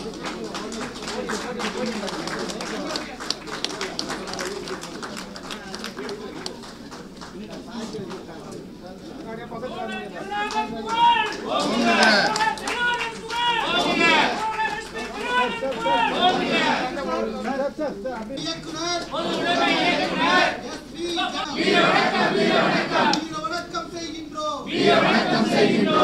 இயக்குனர் எஸ்பி வீர வணக்கம் செய்கின்றோம்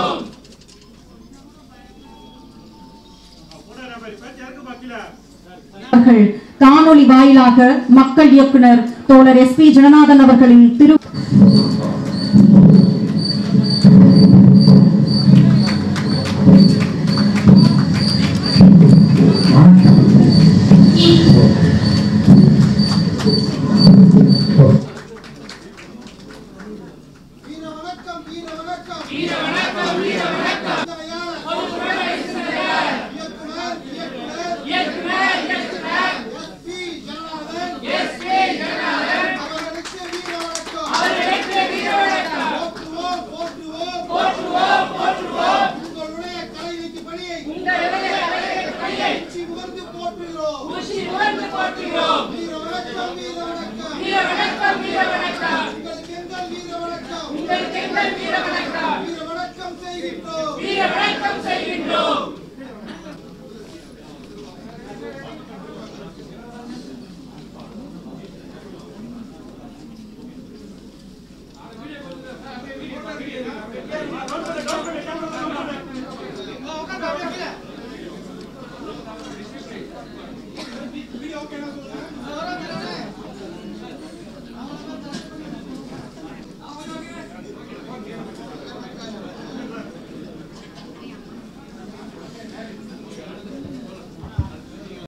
அவர்கள் காணொளி வாயிலாக மக்கள் இயக்குனர் தோழர் எஸ் பி ஜனநாதன் அவர்களின் திரு வீர வணக்கம் வீர வணக்கம் வீர வணக்கம் வீர வணக்கம் இயக்குனர் இயக்குனர் இயக்குனர் எஸ்பி ஜனநாதன் எஸ்பி ஜனநாதன் அவர்களுக்கு வீர வணக்கம் அவர்களுக்கு வீர வணக்கம் போற்றுவோம் போற்றுவோம் போற்றுவோம் போற்றுவோம் உங்களுடைய கலை நீக்கி பணியை உங்களுடைய கலை நீக்கி பணியை உச்சி முகர்ந்து போற்றுகிறோம் உச்சி முகர்ந்து போற்றுகிறோம் வீர வணக்கம் வீர வணக்கம் வீர வணக்கம் வீர வணக்கம் உங்களுக்கு எங்கள் வீர வணக்கம் உங்களுக்கு எங்கள் வீர வணக்கம் வீர வணக்கம் செய்கின்றோம் வீர வணக்கம் செய்கின்றோம்